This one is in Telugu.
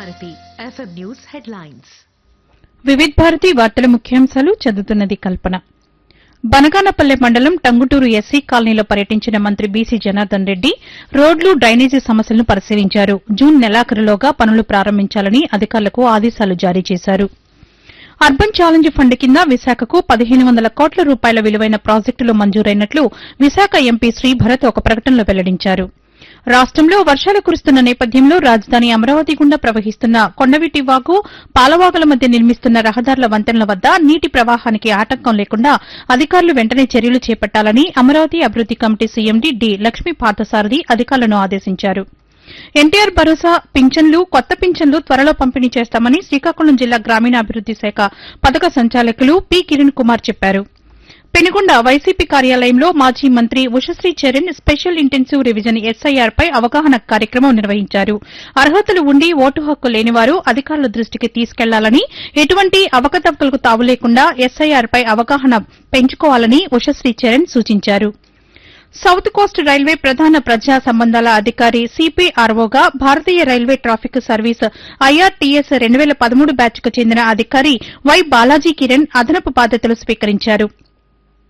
Bharati FM news headlines Vividh Bharati వార్తల ముఖ్యాంశాలు చదువుతున్నది కల్పన బనగానపల్లె మండలం టంగుటూరు ఎస్సీ కాలనీలో పర్యటించిన మంత్రి బీసీ జనార్దన్ రెడ్డి రోడ్లు డ్రైనేజీ సమస్యలను పరిశీలించారు జూన్ నెలాఖరులోగా పనులు ప్రారంభించాలని అధికారులకు ఆదేశాలు జారీ చేశారు అర్బన్ ఛాలెంజ్ ఫండ్ కింద విశాఖకు పదిహేను వందల కోట్ల రూపాయల విలువైన ప్రాజెక్టులు మంజూరైనట్లు విశాఖ ఎంపీ శ్రీభరత్ ఒక ప్రకటనలో వెల్లడించారు రాష్టంలో వర్షాలు కురుస్తున్న నేపథ్యంలో రాజధాని అమరావతి గుండా ప్రవహిస్తున్న కొండవీటి వాగు పాలవాగుల మధ్య నిర్మిస్తున్న రహదారుల వంతెనల వద్ద నీటి ప్రవాహానికి ఆటంకం లేకుండా అధికారులు వెంటనే చర్యలు చేపట్టాలని అమరావతి అభివృద్ది committee CMD D Lakshmi Parthasarathy అధికారులను ఆదేశించారు ఎన్టీఆర్ భరోసా పింఛన్లు కొత్త పింఛన్లు త్వరలో పంపిణీ చేస్తామని శ్రీకాకుళం జిల్లా గ్రామీణాభివృద్ది శాఖ పథక సంచాలకులు పి కిరణ్ కుమార్ చెప్పారు పెనుగొండ వైసీపీ కార్యాలయంలో మాజీ మంత్రి Ushashree Charan special intensive revision SIR పై అవగాహన కార్యక్రమం నిర్వహించారు అర్హతలు ఉండి ఓటు హక్కు లేనివారు అధికారుల దృష్టికి తీసుకెళ్లాలని ఎటువంటి అవకతవకలకు తావు లేకుండా ఎస్ఐఆర్ పై అవగాహన పెంచుకోవాలని ఉషశ్రీ చరణ్ సూచించారు సౌత్ కోస్ట్ రైల్వే ప్రధాన ప్రజా సంబంధాల అధికారి సిపిఆర్ఓగా భారతీయ రైల్వే ట్రాఫిక్ సర్వీస్ ఐఆర్టీఎస్ రెండు వేల పదమూడు బ్యాచ్కు చెందిన అధికారి వై బాలాజీ కిరణ్ అదనపు బాధ్యతలు స్వీకరించారు